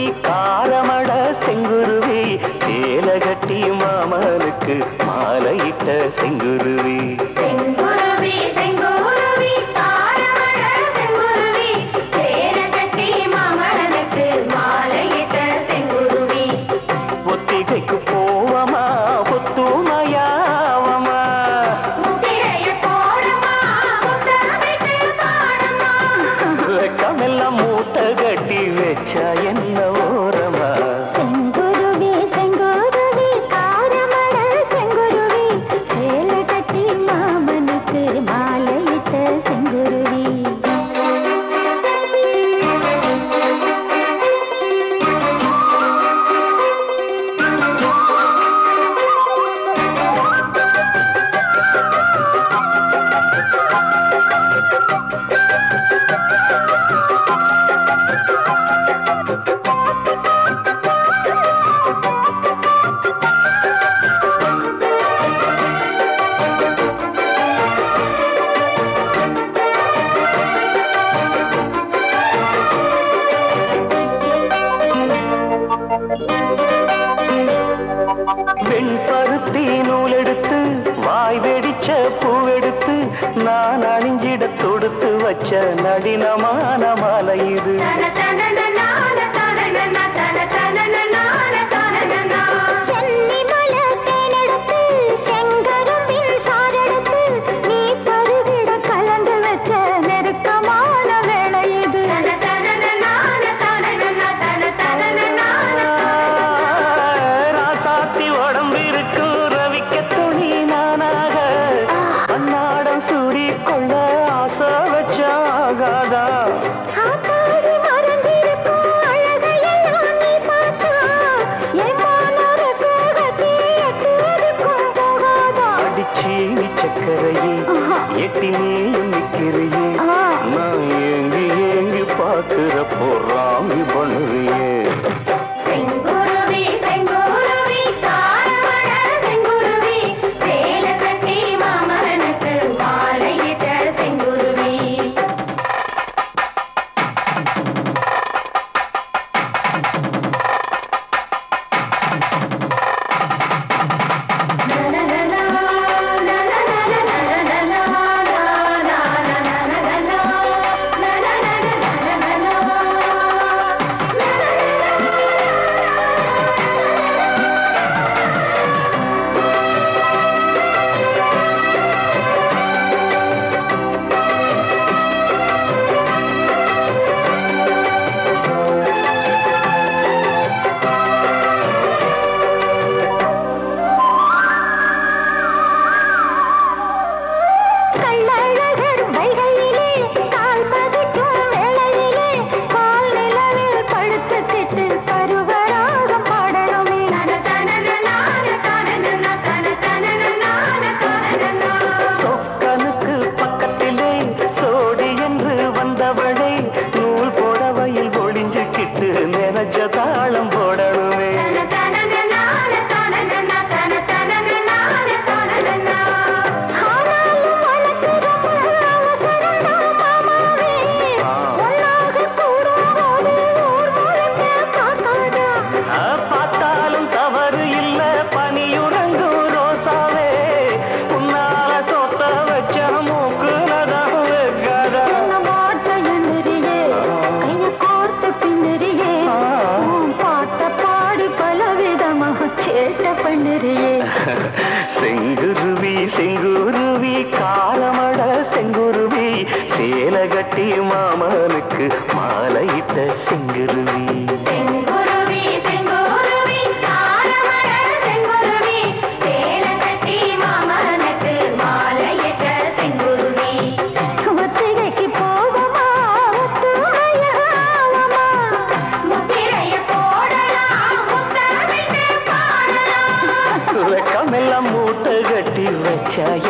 காரமட செங்குருவி சேல கட்டி மாமனுக்கு மாலையிட்ட செங்குருவி செங்குருவி செங்குருவி தாரமழ செங்குருவி சேர கட்டி மாமனுக்கு மாலையிட்ட செங்குருவி ஒத்திகைக்கு போவமா ஒத்துமையாவமா முத்திரைய போடுமா முத்தமிட்டு பாடுமா வெக்கமெல்லாம் மூட்டை கட்டி வச்சா என்ன ஓரமா செங்குருவி செங்குருவி காரமட செங்குருவி சேல கட்டி மாமனுக்கு மாலையிட்ட செங்குருவி வெண்பருத்தி நூலெடுத்து வாய் வெடிச்ச பூவெடுத்து நான் அணிஞ்சிட தொடுத்து வச்ச நடினமான மாலை இது ராசாத்தி உடம்பு இருக்கும் ரவிக்க துணி நானாக அன்னாடம் சூடி கொள்ள ஆசை வச்சாகாதா அடிச்சி சக்கரையே எட்டி நீயும் நிக்கிறையே நான் ஏங்கி ஏங்கி பார்க்கிற பொறாமி பண்ணுறியே செங்குருவி செங்குருவி காரமட செங்குருவி சேல கட்டி மாமனுக்கு மாலையிட்ட செங்குருவி கள்ளழகர் வைகையிலே கால் பதிக்கும் வேளையிலே பால் நிலவில் படுத்துக்கிட்டு பருவராகம் பாடணுமே சொக்கனுக்கு பக்கத்திலே சோடி என்று வந்தவளே நூல் போடவையில் ஒளிஞ்சுக்கிட்டு நினைச்ச தாளம் போடணுமே ஆனாலும் உனக்கு ரொம்ப அவசரம் தான் மாமாவே. ஆ. ஒன்னாக கூடும்போது ஊர் முழுக்க காக்காதா ஆ, பார்த்தாலும் தவறு இல்ல பனியுறங்கும் ரோசாவே உன்னால சொத்த வச்ச மூக்குலதான் வைக்காதா என்ன மாட்ட எண்ணுறியே, கைய கோர்த்து பின்னுறியே. உன் பாட்ட பாடி பலவிதமாக சேட்டை பண்ணுறியே. செங்குருவி செங்குருவி காலமட செங்குருவி சேல கட்டி மாமனுக்கு மாலையிட்ட செங்குருவி செங்குருவி, செங்குருவி, தாரமழ செங்குருவி, சேல கட்டி மாமனுக்கு மாலையிட்ட செங்குருவி. ஒத்திகைக்கு போவோமா, ஒத்துமையாவோமா? முத்திரைய போடலாம், முத்தமிட்டு பாடலாம். வெக்கமெல்லாம் மூட்டை கட்டி வச்சா